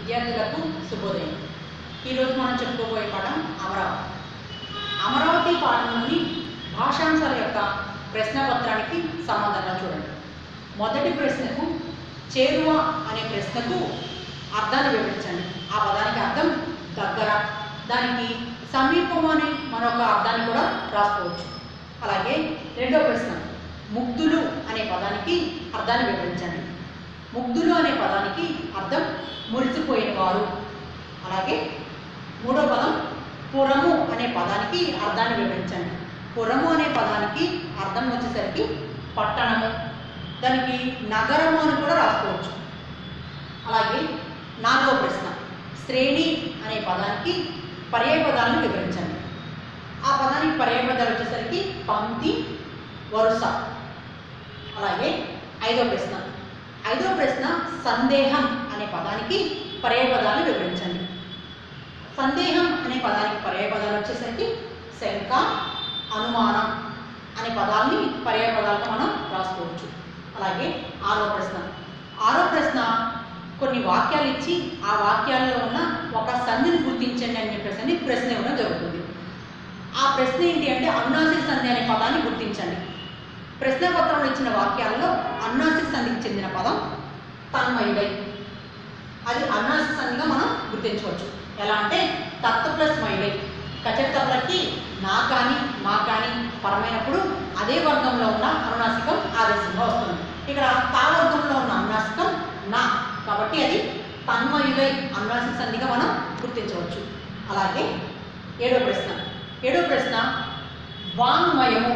విద్యార్థులకు శుభోదయం ఈరోజు మనం చెప్పుకోబోయే పాఠం అమరావతి అమరావతి పాఠంలోని భాషాంశాల యొక్క ప్రశ్నపత్రానికి సమాధానం చూడండి మొదటి ప్రశ్నకు చేరువ అనే ప్రశ్నకు అర్థాన్ని వివరించండి ఆ పదానికి అర్థం దగ్గర దానికి సమీపం అనే మరొక అర్థాన్ని కూడా రాసుకోవచ్చు అలాగే రెండో ప్రశ్న ముగ్ధులు అనే పదానికి అర్థాన్ని వివరించండి ముగ్ధులు అనే పదానికి అర్థం మురిసిపోయిన వారు అలాగే మూడో పదం పురము అనే పదానికి అర్థాన్ని వివరించండి పురము అనే పదానికి అర్థం వచ్చేసరికి పట్టణము దానికి నగరము అని కూడా రాసుకోవచ్చు అలాగే నాలుగో ప్రశ్న శ్రేణి అనే పదానికి పర్యాయ పదాలను వివరించండి ఆ పదానికి పర్యాయ పదాలు వచ్చేసరికి పంక్తి వరుస అలాగే ఐదో ప్రశ్న ఐదో ప్రశ్న సందేహం అనే పదానికి పర్యాయ పదాలను వివరించండి సందేహం అనే పదానికి పర్యాయ పదాలు వచ్చేసరికి శంక అనుమానం అనే పదాలని పర్యాయ పదాలుగా మనం రాసుకోవచ్చు అలాగే ఆరో ప్రశ్న ఆరో ప్రశ్న కొన్ని వాక్యాలు ఇచ్చి ఆ వాక్యాల్లో ఉన్న ఒక సంధిని గుర్తించండి అని చెప్పేసి ప్రశ్న ఇవ్వడం జరుగుతుంది ఆ ప్రశ్న ఏంటి అంటే అనునాసిక సంధి అనే పదాన్ని గుర్తించండి ప్రశ్న పత్రంలో ఇచ్చిన వాక్యాల్లో అనునాసిక సంధికి చెందిన పదం తన్మయుడై అది అనునాసిక సంధిగా మనం గుర్తించవచ్చు ఎలా అంటే తత్తు ప్లస్ మైడై కచరితలకి నా కానీ మా కానీ పరమైనప్పుడు అదే వర్గంలో ఉన్న అనునాసికం ఆదేశంగా వస్తుంది ఇక్కడ తా వర్గంలో ఉన్న అనునాసికం నా కాబట్టి అది తన్మయుడై అనునాసిక సంధిగా మనం గుర్తించవచ్చు అలాగే ఏడో ప్రశ్న ఏడో ప్రశ్న వాంగ్మయము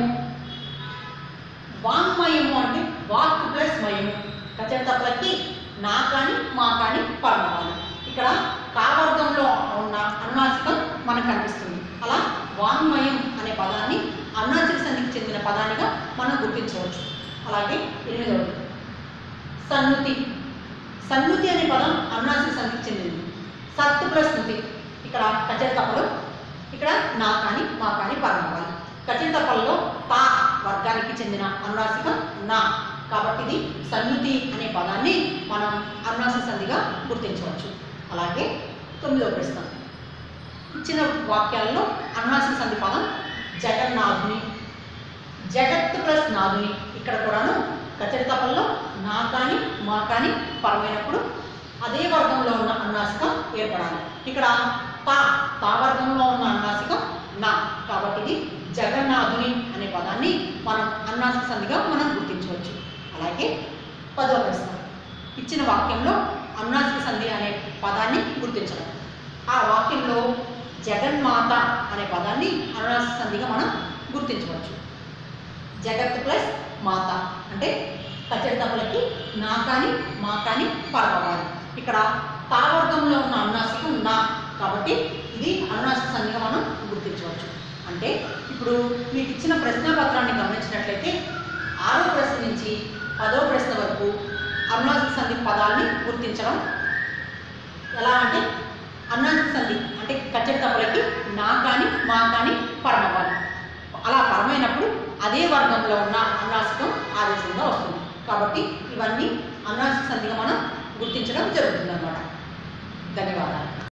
వాంగ్మయము అంటే వాక్ ప్లస్ మయము కచరితలకి నా కానీ మా కానీ పరమవాలు ఇక్కడ కావర్గంలో ఉన్న అనునాసికం మనకు కనిపిస్తుంది అలా వాంగ్మయం అనే పదాన్ని అనునాసిక సంధికి చెందిన పదానిగా మనం గుర్తించవచ్చు అలాగే ఎనిమిదవది సన్నుతి సన్నుతి అనే పదం అనునాసిక సంధికి చెందింది సత్తు ప్లస్ స్మృతి ఇక్కడ కచరి తప్పలు ఇక్కడ నా కానీ మా కానీ పరమవాలి కచరి తప్పల్లో తా వర్గానికి చెందిన అనునాసికం నా కాబట్టి ఇది సన్నుతి అనే పదాన్ని మనం అనునాసిక సంధిగా గుర్తించవచ్చు అలాగే తొమ్మిదవ ప్రశ్న ఇచ్చిన వాక్యాల్లో అనునాసిక సంధి పదం జగన్నాథుని జగత్ ప్లస్ నాథుని ఇక్కడ కూడాను కచరి తపల్లో నా కానీ మా కానీ పరమైనప్పుడు అదే వర్గంలో ఉన్న అనునాసికం ఏర్పడాలి ఇక్కడ తా తా వర్గంలో ఉన్న అనునాసికం నా కాబట్టి ఇది జగన్నాథుని అనే పదాన్ని మనం అనునాసిక సంధిగా మనం గుర్తించవచ్చు అలాగే పదవ ప్రశ్న ఇచ్చిన వాక్యంలో అనునాసిక సంధి అనే పదాన్ని గుర్తించడం ఆ వాక్యంలో జగన్మాత అనే పదాన్ని అనునాసిక సంధిగా మనం గుర్తించవచ్చు జగత్ ప్లస్ మాత అంటే కచ్చరితములకి నా కానీ మా కానీ పరమవాలి ఇక్కడ తావర్గంలో ఉన్న అనునాసికం నా కాబట్టి ఇది అనునాసిక సంధిగా మనం గుర్తించవచ్చు అంటే ఇప్పుడు మీకు ఇచ్చిన ప్రశ్న పత్రాన్ని గమనించినట్లయితే ఆరో ప్రశ్న నుంచి పదో ప్రశ్న వరకు అనునాసిక సంధి పదాలని గుర్తించడం ఎలా అంటే అనునాసిక సంధి అంటే కచ్చడి తప్పులకి నా కానీ మా కానీ పరమవాలి అలా పరమైనప్పుడు అదే వర్గంలో ఉన్న అనునాసికం ఆదేశంగా వస్తుంది కాబట్టి ఇవన్నీ అనునాసిక సంధిగా మనం గుర్తించడం జరుగుతుంది అన్నమాట ధన్యవాదాలు